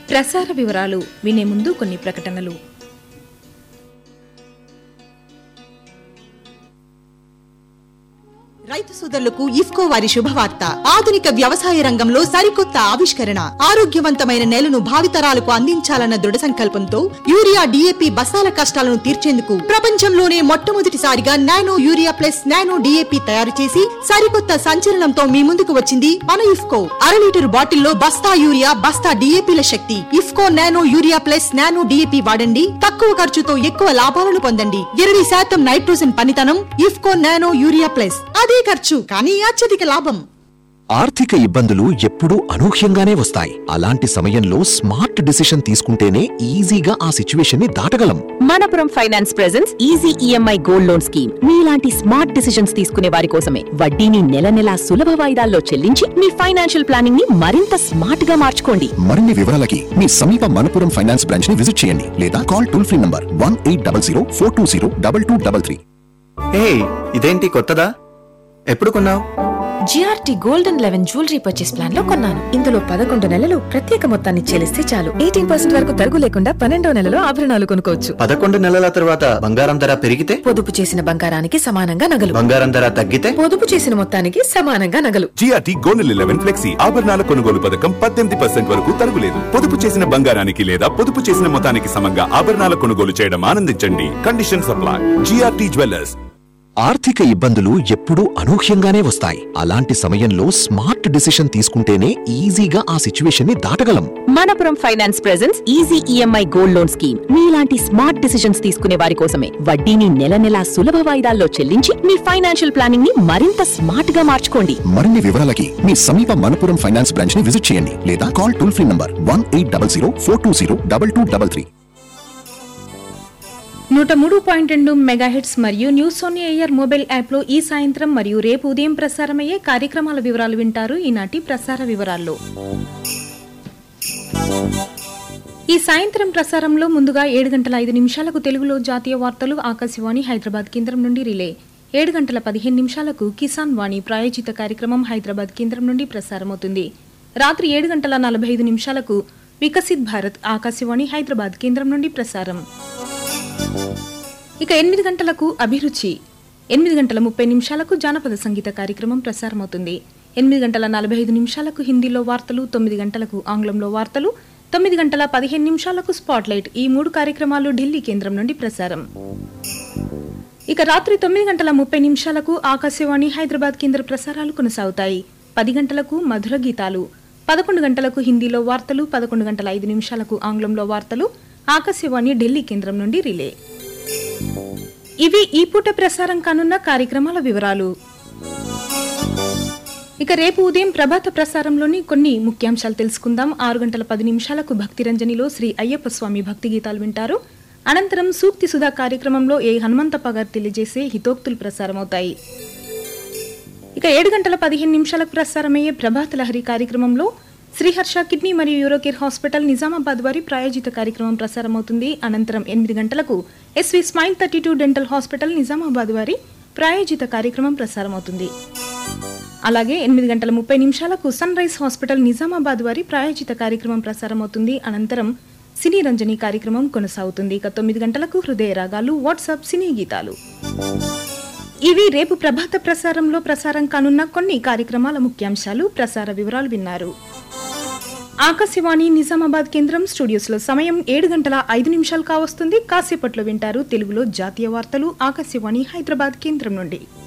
ప్రసార వివరాలు వినే ముందు కొన్ని ప్రకటనలు రైతు సోదరులకు ఇఫ్కో వారి శుభవార్త ఆధునిక వ్యవసాయ రంగంలో సరికొత్త ఆవిష్కరణ ఆరోగ్యవంతమైన నేలను భావితరాలకు అందించాలన్న దృఢ సంకల్పంతో యూరియా డిఏపి బస్తాల కష్టాలను తీర్చేందుకు ప్రపంచంలోనే మొట్టమొదటిసారిగా nano urea plus nano DAP తయారు చేసి సరికొత్త సంచలనంతో మీ ముందుకు వచ్చింది మన ఇఫ్కో అర లీటర్ బాటిల్లో బస్తా యూరియా బస్తా డిఏపిల శక్తి IFFCO nano urea plus nano DAP వాడండి తక్కువ ఖర్చుతో ఎక్కువ లాభాలను పొందండి ఇరవై శాతం నైట్రోజన్ పనితనం ఇఫ్కో నానో యూరియా ప్లస్ అదే ఖర్చు కానీ అత్యధిక లాభం ఆర్థిక ఇబ్బందులు ఎప్పుడూ అనూహ్యంగానే వస్తాయి అలాంటి సమయంలో స్మార్ట్ డిసిషన్ తీసుకుంటేనే ఈజీగా ఆ సిచ్యువేషన్ ని దాటగలం Manappuram finance presents easy EMI gold loan scheme మీలాంటి స్మార్ట్ డిసిషన్స్ తీసుకునే వారి కోసమే వడ్డీని నెల నెలా సులభ వాయిదాల్లో చెల్లించి మీ ఫైనాన్షియల్ ప్లానింగ్ ని మరింత స్మార్ట్ గా మార్చుకోండి మరిన్ని వివరాలకి మీ సమీప మనపురం ఫైనాన్స్ బ్రాంచ్ ని విజిట్ చేయండి లేదా call toll free number one eight double zero four two zero double two double three హే ఇదేంటి కొత్తదా ఎప్పుడు కొన్నావు GRT golden eleven jewellery purchase plan లో కొన్నాను ఇందులో పదకొండు నెలలు ప్రత్యేక మొత్తాన్ని చెల్లిస్తే చాలు ఎయిటీన్ పర్సెంట్ వరకు తరుగు లేకుండా పన్నెండో నెలలో ఆభరణాలు కొనుక్కోవచ్చు పదకొండు నెలల తర్వాత బంగారం ధర పెరిగితే పొదుపు చేసిన బంగారానికి సమానంగా నగలు బంగారం ధర తగ్గితే పొదుపు చేసిన మొత్తానికి సమానంగా నగలు జిఆర్టీ గోల్డెన్ లెవెన్ ఫ్లెక్సీ ఆభరణాల కొనుగోలు పథకం పద్దెనిమిది పర్సెంట్ వరకు తరుగులేదు పొదుపు చేసిన బంగారానికి లేదా పొదుపు చేసిన మొత్తానికి సమంగా ఆభరణాల కొనుగోలు చేయడం ఆనందించండి కండిషన్ సప్లై జిఆర్టీ జ్యువెలర్స్ ఆర్థిక ఇబ్బందులు ఎప్పుడూ అనూహ్యంగానే వస్తాయి అలాంటి సమయంలో స్మార్ట్ డిసిషన్ తీసుకుంటేనే ఈజీగా ఆ సిచ్యువేషన్ ని దాటగలం Manappuram finance presents easy EMI gold loan scheme మీలాంటి స్మార్ట్ డిసిషన్స్ తీసుకునే వారి కోసమే వడ్డీని నెల నెలా సులభ వాయిదాల్లో చెల్లించి మీ ఫైనాన్షియల్ ప్లానింగ్ ని మరింత స్మార్ట్ గా మార్చుకోండి మరిన్ని వివరాలకి మీ సమీప మనపురం ఫైనాన్స్ బ్రాంచ్ ని విజిట్ చేయండి లేదా call toll free number one eight double zero four two zero double two double three నూట మూడు పాయింట్ రెండు మెగాహెట్స్ మరియు న్యూస్ సోనీ ఎయిర్ మొబైల్ యాప్లో ఈ సాయంత్రం మరియు రేపు ఉదయం ప్రసారమయ్యే కార్యక్రమాల వివరాలు వింటారు ఈనాటి ప్రసార వివరాల్లో ఈ సాయంత్రం ప్రసారంలో ముందుగా ఏడు గంటల ఐదు నిమిషాలకు తెలుగులో జాతీయ వార్తలు ఆకాశవాణి హైదరాబాద్ కేంద్రం నుండి రిలే ఏడు గంటల పదిహేను నిమిషాలకు కిసాన్ వాణి ప్రాయోజిత కార్యక్రమం హైదరాబాద్ కేంద్రం నుండి ప్రసారమవుతుంది రాత్రి ఏడు గంటల నలభై ఐదు నిమిషాలకు వికసిత్ భారత్ ఆకాశవాణి హైదరాబాద్ కేంద్రం నుండి ప్రసారం ఇక ఎనిమిది గంటలకు అభిరుచి ఎనిమిది గంటల ముప్పై నిమిషాలకు జానపద సంగీత కార్యక్రమం ప్రసారమవుతుంది ఎనిమిది గంటల నలభై ఐదు నిమిషాలకు హిందీలో వార్తలు తొమ్మిది గంటలకు ఆంగ్లంలో వార్తలు తొమ్మిది గంటల పదిహేను నిమిషాలకు స్పాట్లైట్ ఈ మూడు కార్యక్రమాలు ఢిల్లీ కేంద్రం నుండి ప్రసారం ఇక రాత్రి తొమ్మిది గంటల ముప్పై నిమిషాలకు ఆకాశవాణి హైదరాబాద్ కేంద్ర ప్రసారాలు కొనసాగుతాయి పది గంటలకు మధుర గీతాలు పదకొండు గంటలకు హిందీలో వార్తలు పదకొండు గంటల ఐదు నిమిషాలకు ఆంగ్లంలో వార్తలు ఆకాశవాణి ఢిల్లీ కేంద్రం నుండి రిలే ఇవి ఈ పూట ప్రసారం కానున్న కార్యక్రమాల వివరాలు ఇక రేపు ఉదయం ప్రభాత ప్రసారంలోని కొన్ని ముఖ్యాంశాలు తెలుసుకుందాం ఆరు గంటల పది నిమిషాలకు భక్తి రంజనిలో శ్రీ అయ్యప్ప స్వామి భక్తి గీతాలు వింటారు అనంతరం సూక్తి సుధా కార్యక్రమంలో ఏ హనుమంతప్ప గారు తెలియజేసే హితోక్తులు ప్రసారమవుతాయి ఇక ఏడు గంటల పదిహేను నిమిషాలకు ప్రసారమయ్యే ప్రభాత లహరి కార్యక్రమంలో శ్రీహర్ష కిడ్నీ మరియు యూరోకేర్ హాస్పిటల్ నిజామాబాద్ వారి ప్రాయోజిత కార్యక్రమం ప్రసారమవుతుంది అనంతరం ఎనిమిది గంటలకు S V smile thirty two dental hospital Nizamabad వారి ప్రాయోజిత కార్యక్రమం ప్రసారమవుతుంది అలాగే ఎనిమిది గంటల ముప్పై నిమిషాలకు సన్ రైజ్ హాస్పిటల్ నిజామాబాద్ వారి ప్రాయోజిత కార్యక్రమం ప్రసారమవుతుంది అనంతరం సినీ రంజని కార్యక్రమం కొనసాగుతుంది ఇక తొమ్మిది గంటలకు హృదయ రాగాలు వాట్సాప్ సినీ గీతాలు ఇవి రేపు ప్రభాత ప్రసారంలో ప్రసారం కానున్న కొన్ని కార్యక్రమాల ముఖ్యాంశాలు ప్రసార వివరాలు విన్నారు ఆకాశవాణి నిజామాబాద్ కేంద్రం స్టూడియోస్లో సమయం ఏడు గంటల ఐదు నిమిషాలు కావస్తుంది కాసేపట్లో వింటారు తెలుగులో జాతీయ వార్తలు ఆకాశవాణి హైదరాబాద్ కేంద్రం నుండి